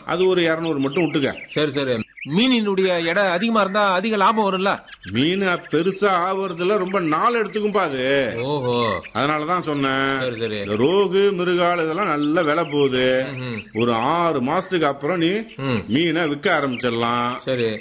அது ஒரு இரநூறு மட்டும் விட்டுக்க சரி சரி மீனினுடைய எடை அதிகமா இருந்தா அதிக லாபம் வரும்ல மீன் பெருசா ஆவறதுல ரொம்ப நாள் எடுத்துக்கும்பா அது ஓஹோ அதனாலதான் சொன்னேன் சரி சரி இந்த ரோகு மிருகால் இதெல்லாம் நல்ல விலை போகுது ம், ஒரு ஆறு மாசத்துக்கு அப்புறம் நீ ம் மீனை விற்க ஆரம்பிச்சிடலாம் சரி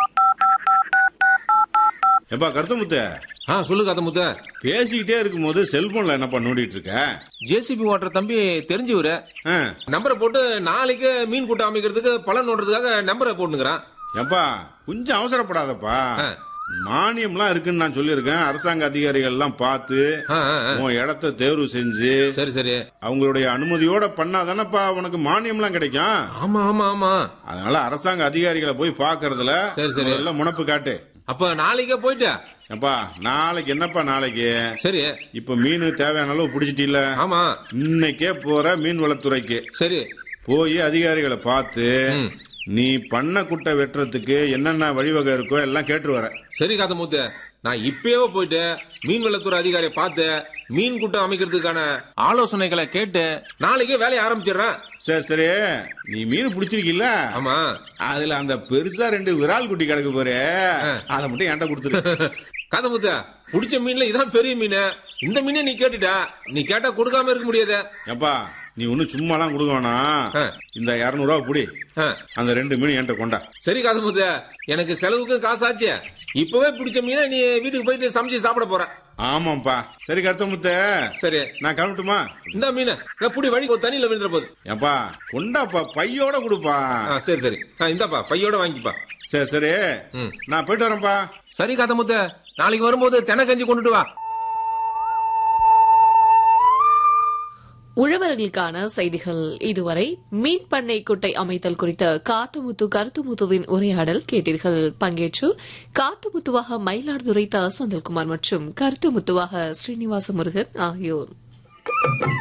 எப்பா கருத்தமுத்த ஆ சொல்லு கதை முத்த பேசிக்கிட்டே இருக்கும்போது செல்போன்ல என்னப்பா நோண்டிட்டு இருக்க ஜேசிபி ஓட்டுற தம்பி தெரிஞ்சவரு ஆ, நம்பரை போட்டு நாளைக்கு மீன் கூட்டம் அமைக்கிறதுக்கு பலன் ஓடுறதுக்காக நம்பரை போட்டுங்கிறான் ஏப்பா கொஞ்சம் அவசரப்படாதப்பா ஆ. மானியம்லாம் இருக்குன்னு நான் சொல்லியிருக்கேன் அரசாங்க அதிகாரிகள் எல்லாம் பார்த்து ஆ, ஆ, ஆ. உன் இடத்த தேர்வு செஞ்சு சரி சரி அவங்களுடைய அனுமதியோட பண்ணாதானப்பா உனக்கு மானியம்லாம் கிடைக்கும் ஆமா ஆமா ஆமா அதனால அரசாங்க அதிகாரிகளை போய் பாக்குறதுல சரி, சரி. முதல்ல முனப்பு காட்டு அப்ப நாளைக்கே போயிட்டு அப்பா நாளைக்கு என்னப்பா நாளைக்கு சரி இப்ப மீன் தேவையான அளவு பிடிச்சிட்டில ஆமா இன்னைக்கே போற மீன் வளத்துறைக்கு சரி போய் அதிகாரிகளை பார்த்து ம். நீ பண்ண குட்டை வெட்டுறதுக்கு என்னென்ன வழிவகை இருக்கோ எல்லாம் கேட்டு வர சரி காத மூத்த நான் இப்பயே போயிட்டு மீன் வளத்துறை அதிகாரியை பார்த்து மீன் கூட்டம் அமைக்கிறதுக்கான ஆலோசனைகளை கேட்டு நாளைக்கே வேலையை ஆரம்பிச்சிடுறேன் சரி சரி நீ மீன் பிடிச்சிருக்கீல்ல ஆமா அதுல அந்த பெருசா ரெண்டு விரால் குட்டி கிடக்கு பாரு அதை மட்டும் என்கிட்ட கொடுத்துரு காத மூத்த பிடிச்ச மீன்ல இதான் பெரிய மீன் இந்த மீனை நீ கேட்டுட்ட நீ கேட்டா கொடுக்காம இருக்க முடியாது ஏப்பா நீ ஒன்னும் சும்மாலாம் கொடுக்க வேணாம் ஆ. இந்த இருநூறு ரூபா புடி ஆ, அந்த ரெண்டு மீன் என்கிட்ட கொண்டா சரி காத மூத்த எனக்கு செலவுக்கு காசு ஆச்சு இப்பவே பிடிச்ச மீனை நீ வீட்டுக்கு போயிட்டு சமைச்சு சாப்பிட போற ஆமாப்பா சரி கருத்தமுத்த சரி நான் கிளம்பட்டுமா இந்த மீன் நான் புடி வழி ஒரு தண்ணியில விழுந்துற போகுது ஏப்பா கொண்டாப்பா பையோட கொடுப்பா ஆ, சரி சரி ஆ, இந்தாப்பா பையோட வாங்கிப்பா சரி சரி ம். நான் போயிட்டு வரேன்ப்பா சரி காத முத்த நாளைக்கு வரும்போது தென கஞ்சி கொண்டுட்டு வா உழவர்களுக்கான செய்திகள் இதுவரை மீன் பண்ணை குட்டை அமைத்தல் குறித்த காத்துமுத்து கருத்துமுத்துவின் உரையாடல் கேட்டீர்கள் பங்கேற்று காத்துமுத்துவாக மயிலாடுதுறை த செந்தில்குமார் மற்றும் கருத்துமுத்துவாக ஸ்ரீனிவாச முருகன் ஆகியோர்